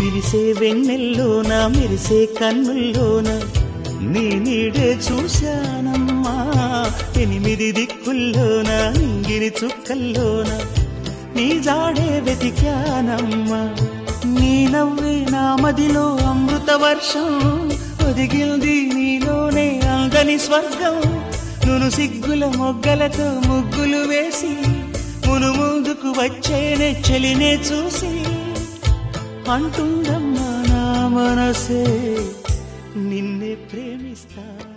విరిసే వెన్నెల్లోన మెరిసే కన్నుల్లోన నీ నీడే చూశానమ్మా ఎనిమిది దిక్కుల్లోన నింగిరి చుక్కల్లోన నీ జాడే వెతికానమ్మా నీ నవ్వే నా మదిలో అమృత వర్షం ఒదిగింది నీలోనే అందని స్వర్గం నును సిగ్గుల మొగ్గలతో ముగ్గులు వేసి మును ముందుకు వచ్చేనే చెలినే చూసి అంటుందమ్మా నా మనసే నిన్నే ప్రేమిస్తా